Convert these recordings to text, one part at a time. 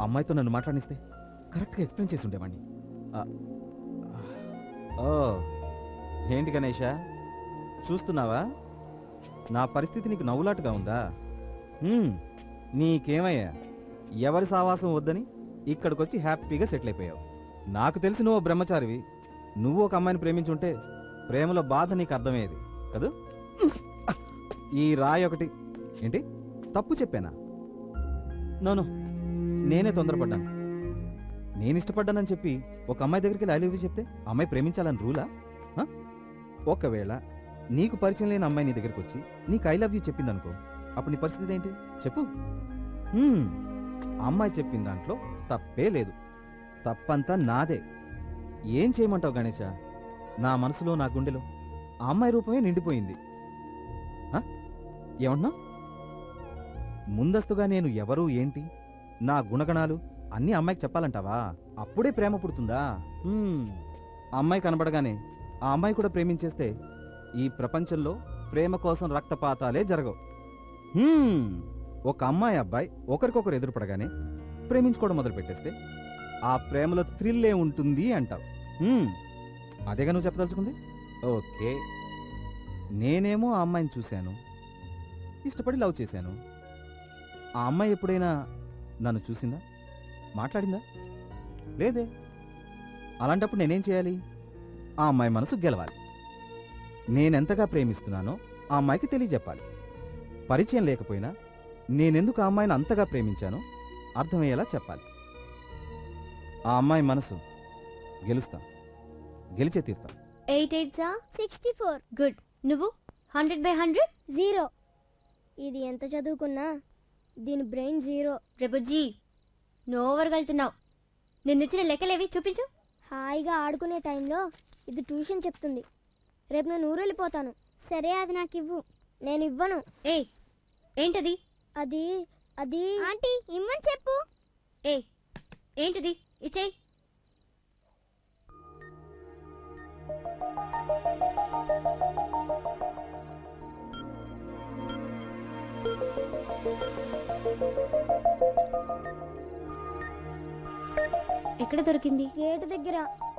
అమ్మాయితో నన్ను మాట్లాడిస్తే కరెక్ట్గా ఎక్స్ప్లెయిన్ చేసి ఉండేవాడిని ఆ, ఓ ఏంటి గణేష చూస్తున్నావా నా పరిస్థితి నీకు నవ్వులాటుగా ఉందా హ్మ్, నీకేమయ్యా ఎవరి సావాసం వద్దని ఇక్కడికొచ్చి హ్యాపీగా సెటిల్ అయిపోయావు నాకు తెలిసి నువ్వు ఓ బ్రహ్మచారివి నువ్వు ఒక అమ్మాయిని ప్రేమించుంటే ప్రేమలో బాధ నీకు అర్థమయ్యేది కదూ ఈ రాయి ఒకటి ఏంటి తప్పు చెప్పానా నోను నేనే తొందరపడ్డాను నేను ఇష్టపడ్డానని చెప్పి ఒక అమ్మాయి దగ్గరికి వెళ్ళి ఐ లవ్ యూ చెప్తే ఆ అమ్మాయి ప్రేమించాలని రూలా ఆ? ఒకవేళ నీకు పరిచయం లేని అమ్మాయి నీ దగ్గరికి వచ్చి నీకు ఐ లవ్ యూ చెప్పిందనుకో అప్పుడు నీ పరిస్థితి ఏంటి చెప్పు హ్మ్, ఆ అమ్మాయి చెప్పిన దాంట్లో తప్పే లేదు తప్పంతా నాదే ఏం చేయమంటావు గణేష నా మనసులో నా గుండెలో ఆ అమ్మాయి రూపమే నిండిపోయింది ఆ? ఏమంటున్నావు ముందస్తుగా నేను ఎవరు ఏంటి నా గుణగణాలు అన్నీ అమ్మాయికి చెప్పాలంటావా అప్పుడే ప్రేమ పుడుతుందా హ్మ్. ఆ అమ్మాయి కనబడగానే ఆ అమ్మాయి కూడా ప్రేమించేస్తే ఈ ప్రపంచంలో ప్రేమ కోసం రక్తపాతాలే జరగవు హ్మ్. ఒక అమ్మాయి అబ్బాయి ఒకరికొకరు ఎదురుపడగానే ప్రేమించుకోవడం మొదలు పెట్టేస్తే ఆ ప్రేమలో థ్రిల్లే ఉంటుంది అంటావు హ్మ్. అదేగా నువ్వు చెప్పదలుచుకుంది ఓకే నేనేమో ఆ అమ్మాయిని చూశాను ఇష్టపడి లవ్ చేశాను ఆ అమ్మాయి ఎప్పుడైనా నన్ను చూసిందా మాట్లాడిందా లేదే అలాంటప్పుడు నేనేం చేయాలి ఆ అమ్మాయి మనసు గెలవాలి నేనెంతగా ప్రేమిస్తున్నానో ఆ అమ్మాయికి తెలియజెప్పాలి పరిచయం లేకపోయినా నేనెందుకు ఆ అమ్మాయిని అంతగా ప్రేమించానో అర్థమయ్యేలా చెప్పాలి ఆ అమ్మాయి మనసు గెలుస్తా గెలిచే తీరుతా ఎయిట్ ఎయిట్ జా సిక్స్టీ ఫోర్ గుడ్ నువ్వు హండ్రెడ్ బై హండ్రెడ్ జీరో ఇది ఎంత చదువుకున్నా దీని బ్రెయిన్ జీరో రేపు జీ నువ్వు ఓవర్ వెళ్తున్నావు నిన్నిచ్చిన లెక్కలేవి చూపించు హాయిగా ఆడుకునే టైంలో ఇది ట్యూషన్ చెప్తుంది రేపు నేను ఊరు వెళ్ళిపోతాను సరే అది నాకు ఇవ్వు నేను ఇవ్వను ఏ ఏంటది అది అది ఆంటీ ఇమ్మని చెప్పు ఏ ఏంటిది ఇచ్చేయి ఎక్కడ దొరికింది గేటు దగ్గర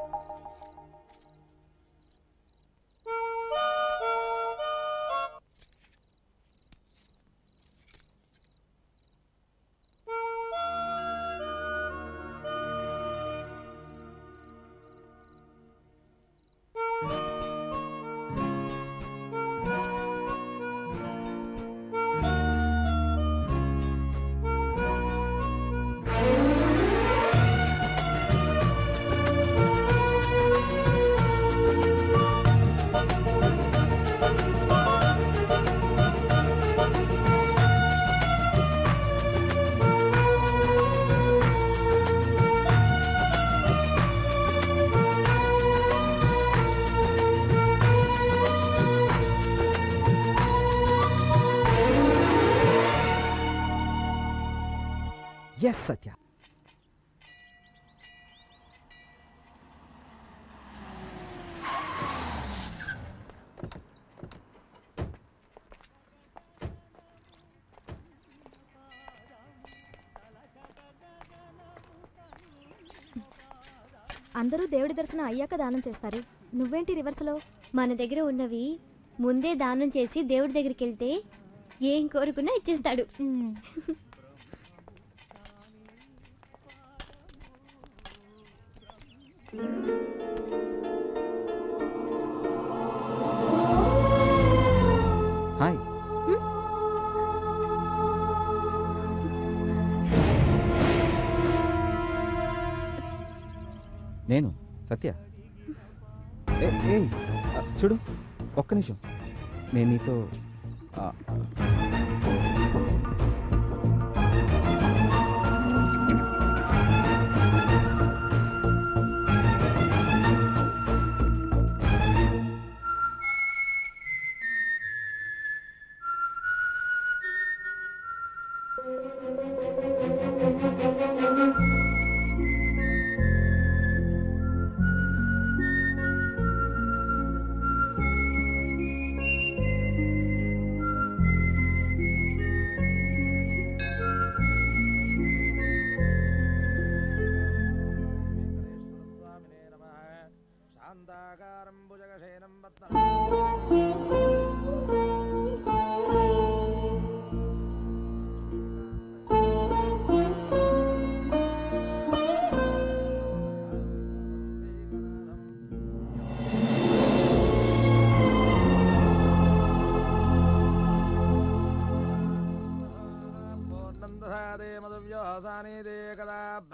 ఎస్ సత్య అందరూ దేవుడి దర్శనం అయ్యాక దానం చేస్తారు నువ్వేంటి రివర్స్లో మన దగ్గర ఉన్నవి ముందే దానం చేసి దేవుడి దగ్గరికి వెళ్తే ఏం కోరుకున్నా ఇచ్చేస్తాడు హాయ్ నేను సత్య ఏ ఏయ్, ఆ, చూడు ఒక్క నిమిషం నేను నీతో ఆ,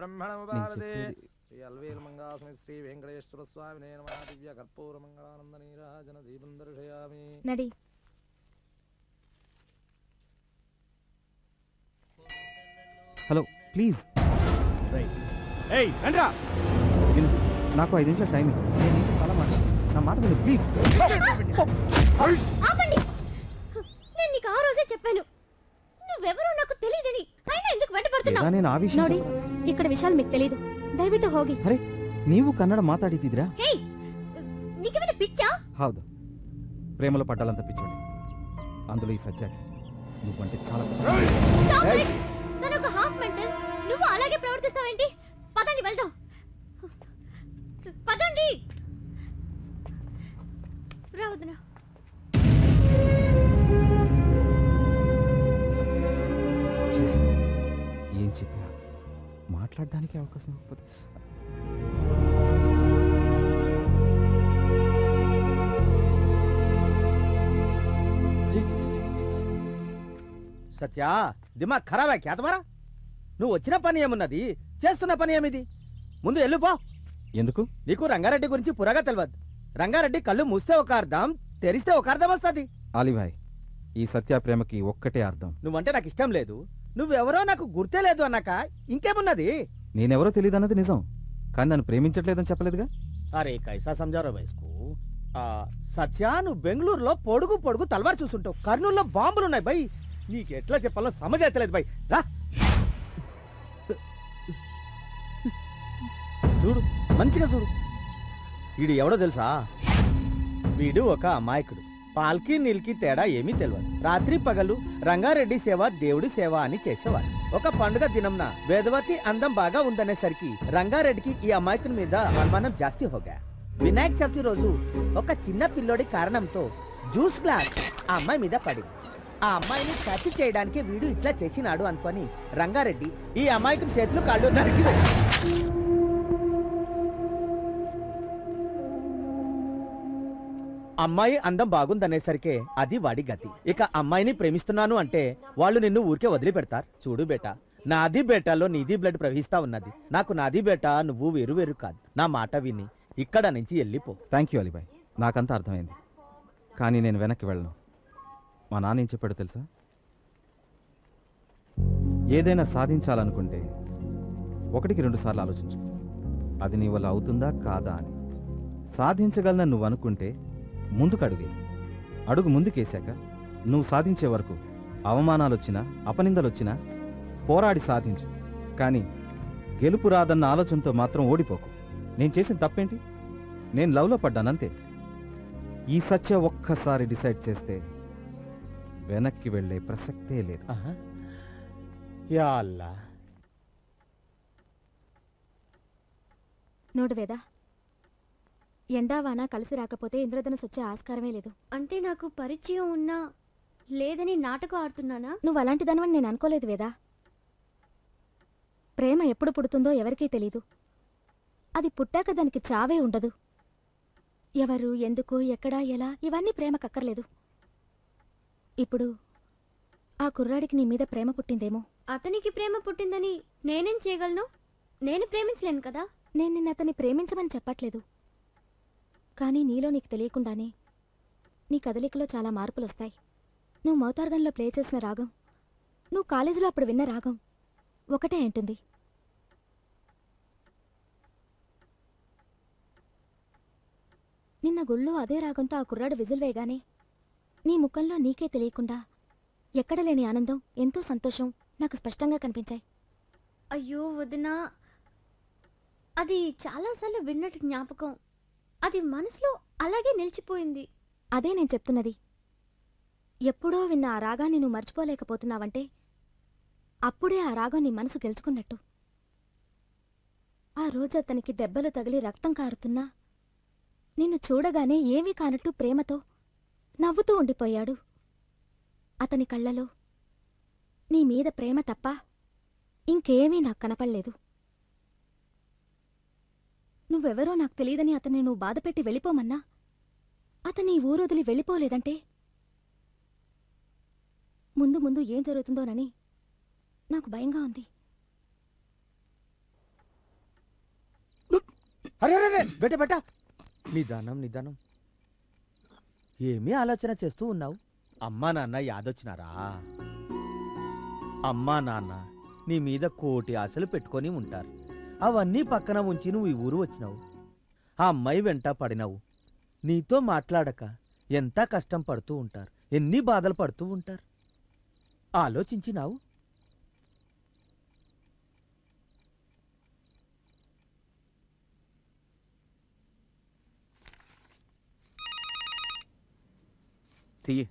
బ్రహ్మణముపారదే చెప్పేది- శ్రీ అల్వేలు మంగాస్మి శ్రీ వెంకటేశ్వర స్వామి నేను దివ్య కర్పూర మంగళానంద నీరాజన దీపం దర్శయామి నడి హలో ప్లీజ్ ఏయ్ రండ్రా విను నాకు ఐదు నిమిషాలు టైం ఇవ్వు. నేను నీతో చాలా మాట్లాడు నా మాట విను ప్లీజ్ ఆపండి నేను నీకు ఆ రోజే చెప్పాను నువ్వెవరో నాకు తెలియదని అయినా ఎందుకు లేదా వెంటపడుతున్నావు నేను ఆ విషయం ನೋಡಿ చెప్పరా? ఇక్కడ విషయాలు మీకు తెలీదు ದಯವಿಟ್ಟು ಹೋಗಿ ಅರೆ ನೀವು ಕನ್ನಡ ಮಾತಾಡಿದ್ದೀರಾ హే నీకేమైనా పిచ్చా ಹೌದು ప్రేమలో పడ్డాలంత పిచ్చోడి అందులో ఈ సత్యాకి నువ్వంటే చాలా Stop ఏయ్! it! తను ఒక హాఫ్ మెంటల్ నువ్వు అలాగే ప్రవర్తిస్తావేంటి పదండి వెళ్దాం పదండి రావద్దునా ఛే, ఏం చెప్పినా మాట్లాడడానికి అవకాశం ఇవ్వకపోతే సత్యా దిమాగ్ ఖరాబా క్యా తుమారా నువ్వు వచ్చిన పని ఏమున్నది చేస్తున్న పని ఏమిది ముందు వెళ్ళిపో ఎందుకు నీకు రంగారెడ్డి గురించి పురగా తెలియదు రంగారెడ్డి కళ్ళు మూస్తే ఒక అర్థం తెరిస్తే ఒక అర్థం వస్తుంది ఆలిభాయ్ ఈ సత్య ప్రేమకి ఒక్కటే అర్థం నువ్వంటే నాకు ఇష్టం లేదు నువ్వెవరో నాకు గుర్తే లేదు అన్నాక ఇంకేమున్నది నేనెవరో తెలియదు అన్నది నిజం కానీ నన్ను ప్రేమించట్లేదని చెప్పలేదుగా అరే కైసా సంజారో వయస్కు ఆ సత్య నువ్వు బెంగళూరులో పొడుగు పొడుగు తలవారు చూస్తుంటావు కర్నూలులో బాంబులు ఉన్నాయి బై నీకు ఎట్లా చెప్పాలో సమజైతలేదు బై రా చూడు మంచిగా చూడు వీడు ఎవడో తెలుసా వీడు ఒక అమాయకుడు పాల్కి నీల్కి తేడా ఏమీ తెలియదు రాత్రి పగలు రంగారెడ్డి సేవ దేవుడి సేవ అని చేసేవాడు ఒక పండుగ దినంన వేదవతి అందం బాగా ఉందనేసరికి రంగారెడ్డికి ఈ అమాయకుని మీద అనుమానం జాస్తి హోగా వినాయక చవితి రోజు ఒక చిన్న పిల్లోడి కారణంతో జ్యూస్ గ్లాస్ ఆ అమ్మాయి మీద పడి ఆ అమ్మాయిని టచ్ చేయడానికి వీడు ఇట్లా చేసినాడు అనుకొని రంగారెడ్డి ఈ అమాయకుని చేతులు కాళ్ళు నరికి అమ్మాయి అందం బాగుందనేసరికే అది వాడి గతి ఇక అమ్మాయిని ప్రేమిస్తున్నాను అంటే వాళ్ళు నిన్ను ఊరికే వదిలిపెడతారు చూడు బేటా నాది బేటాలో నీది బ్లడ్ ప్రవహిస్తా ఉన్నది నాకు నాది బేటా నువ్వు వేరు వేరు కాదు నా మాట విని ఇక్కడ నుంచి వెళ్ళిపో థ్యాంక్ యూ అలీబాయ్ నాకంతా అర్థమైంది కానీ నేను వెనక్కి వెళ్ళను మా నాన్న ఏం చెప్పాడో తెలుసా ఏదైనా సాధించాలనుకుంటే ఒకటికి రెండు సార్లు ఆలోచించు అది నీ వల్ల అవుతుందా కాదా అని సాధించగలన నువ్వు అనుకుంటే ముందుకు అడుగు అడుగు ముందుకేశాక నువ్వు సాధించే వరకు అవమానాలు వచ్చినా అపనిందలు వచ్చినా పోరాడి సాధించు కానీ గెలుపు రాదన్న ఆలోచనతో మాత్రం ఓడిపోకు నేను చేసిన తప్పేంటి నేను లవ్లో పడ్డానంతే ఈ సత్య ఒక్కసారి డిసైడ్ చేస్తే వెనక్కి వెళ్ళే ప్రసక్తే లేదు ఆహా. యా అల్లా ನೋಡು ವೇದ ఎండావాన కలిసి రాకపోతే ఇంద్రధనుసు వచ్చే ఆస్కారమే లేదు అంటే నాకు పరిచయం ఉన్నా లేదని నాటకం ఆడుతున్నానా నువ్వు అలాంటి దానివని నేను అనుకోలేదు వేదా ప్రేమ ఎప్పుడు పుడుతుందో ఎవరికీ తెలీదు అది పుట్టాక దానికి చావే ఉండదు ఎవరు ఎందుకు ఎక్కడా ఎలా ఇవన్నీ ప్రేమ కక్కర్లేదు ఇప్పుడు ఆ కుర్రాడికి నీ మీద ప్రేమ పుట్టిందేమో అతనికి ప్రేమ పుట్టిందని నేనేం చేయగలను నేను ప్రేమించలేను కదా నేను నిన్న అతన్ని ప్రేమించమని చెప్పట్లేదు కానీ నీలో నీకు తెలియకుండానే నీ కదలికలో చాలా మార్పులొస్తాయి నువ్వు మౌతార్గన్లో ప్లే చేసిన రాగం నువ్వు కాలేజీలో అప్పుడు విన్న రాగం ఒకటే అంటుంది నిన్న గుళ్ళో అదే రాగంతో ఆ కుర్రాడు విజిల్ వేయగానే నీ ముఖంలో నీకే తెలియకుండా ఎక్కడ లేని ఆనందం ఎంతో సంతోషం నాకు స్పష్టంగా కనిపించాయి అయ్యో వదినా అది చాలాసార్లు విన్నట్టు జ్ఞాపకం అది మనసులో అలాగే నిలిచిపోయింది అదే నేను చెప్తున్నది ఎప్పుడో విన్న ఆ రాగాన్ని నువ్వు మర్చిపోలేకపోతున్నావంటే అప్పుడే ఆ రాగం నీ మనసు గెలుచుకున్నట్టు ఆ రోజు అతనికి దెబ్బలు తగిలి రక్తం కారుతున్నా నిన్ను చూడగానే ఏమీ కానట్టు ప్రేమతో నవ్వుతూ ఉండిపోయాడు అతని కళ్ళలో నీ మీద ప్రేమ తప్ప ఇంకేమీ నాకు కనపడలేదు నువ్వెవరో నాకు తెలియదని అతన్ని నువ్వు బాధపెట్టి వెళ్ళిపోమన్నా అతని ఈ ఊరొదిలి వెళ్ళిపోలేదంటే ముందు ముందు ఏం జరుగుతుందోనని నాకు భయంగా ఉంది అరే అరే, అరే బెట బెట నిదానం నిదానం ఏమీ ఆలోచన చేస్తూ ఉన్నావు అమ్మా నాన్న యాదొచ్చినారా అమ్మా నాన్న నీ మీద కోటి ఆశలు పెట్టుకొని ఉంటారు అవన్నీ పక్కన ఉంచి నువ్వు ఈ ఊరు వచ్చినావు ఆ అమ్మాయి వెంట పడినావు నీతో మాట్లాడక ఎంత కష్టం పడుతూ ఉంటారు ఎన్ని బాధలు పడుతూ ఉంటారు ఆలోచించినావు తీయి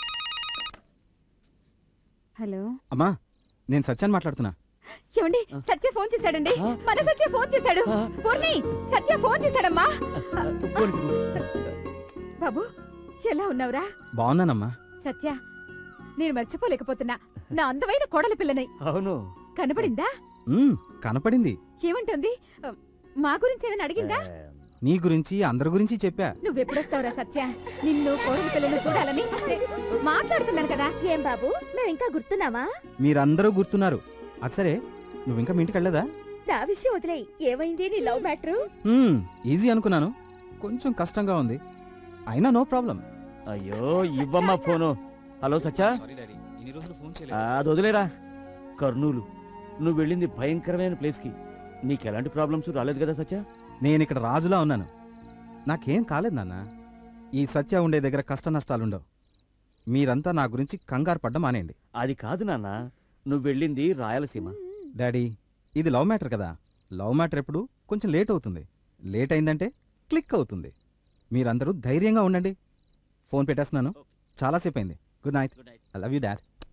హలో అమ్మా నేను సత్యాన్ని మాట్లాడుతున్నా ఏమండి సత్య ఫోన్ చేశాడండి ఆ? మన సత్య ఫోన్ చేశాడు ఆ? పూర్ణి సత్య ఫోన్ చేశాడమ్మా పోనీ, పోనీ. బాబు ఎలా ఉన్నావురా బాగున్నానమ్మా సత్య నేను మర్చిపోలేకపోతున్నా నా అందమైన కోడలి పిల్లని అవును కనపడిందా ఉమ్, కనపడింది ఏమంటుంది మా గురించి ఏమైనా అడిగిందా నీ గురించి అందరి గురించి చెప్పా నువ్వెప్పుడొస్తావురా సత్య నిన్ను కోడలి పిల్లను చూడాలని మాట్లాడుతున్నాను కదా ఏం బాబు మేము ఇంకా గుర్తున్నావా మీరందరూ గుర్తున్నారు అది సరే నువ్వు ఇంకా మీ ఇంటికి వెళ్ళదా నా విషయం వదిలే ఏమైంది నీ లవ్ మ్యాటర్ ఉమ్, ఈజీ అనుకున్నాను కొంచెం కష్టంగా ఉంది అయినా నో ప్రాబ్లం అయ్యో ఇవ్వమ్మా ఫోను హలో సచ్చా సారీ డాడీ ఇన్ని రోజులు ఫోన్ ఆ, చేయలేదు అది వదిలేరా కర్నూలు నువ్వు వెళ్ళింది భయంకరమైన ప్లేస్కి నీకు ఎలాంటి ప్రాబ్లమ్స్ రాలేదు కదా సచ్చా నేను ఇక్కడ రాజులా ఉన్నాను నాకేం కాలేదు నాన్న ఈ సత్య ఉండే దగ్గర కష్ట నష్టాలుండవు మీరంతా నా గురించి కంగారు పడ్డం మానేయండి అది కాదు నాన్న నువ్వు వెళ్ళింది రాయలసీమ డాడీ ఇది లవ్ మ్యాటర్ కదా లవ్ మ్యాటర్ ఎప్పుడు కొంచెం లేట్ అవుతుంది లేట్ అయిందంటే క్లిక్ అవుతుంది మీరందరూ ధైర్యంగా ఉండండి ఫోన్ పెట్టేస్తున్నాను చాలాసేపు అయింది good night good night I love you dad